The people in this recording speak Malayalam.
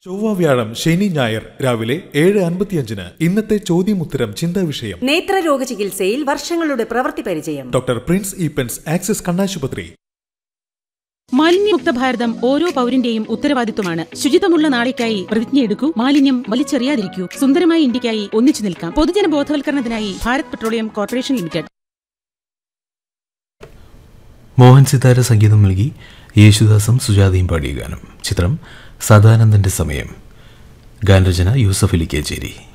ചൊവ്വ വ്യാഴം ശനി ഞായർ രാവിലെ ഏഴ് അൻപത്തിയഞ്ചിന് ഇന്നത്തെ ചോദ്യമുത്തരം ചിന്താ വിഷയം നേത്രരോഗ ചികിത്സയിൽ വർഷങ്ങളുടെ പ്രവൃത്തി പരിചയം ഡോക്ടർ പ്രിൻസ് ഈപ്പൻസ് ആക്സിസ് കണ്ണാശുപത്രി മാലിന്യമുക്ത ഭാരതം ഓരോ പൗരന്റെയും ഉത്തരവാദിത്വമാണ് ശുചിത്വമുള്ള നാളേക്കായി പ്രതിജ്ഞയെടുക്കൂ മാലിന്യം വലിച്ചെറിയാതിരിക്കൂ സുന്ദരമായ ഇന്ത്യക്കായി ഒന്നിച്ചു നിൽക്കാം പൊതുജന ബോധവൽക്കരണത്തിനായി Bharat petroleum corporation limited Mohan Sithara സംഗീതം നൽകി യേശുദാസും സുജാതയും പാടിയ ഗാനം ചിത്രം സദാനന്ദന്റെ സമയം ഗാനരചന യൂസഫ് അലി കേച്ചേരി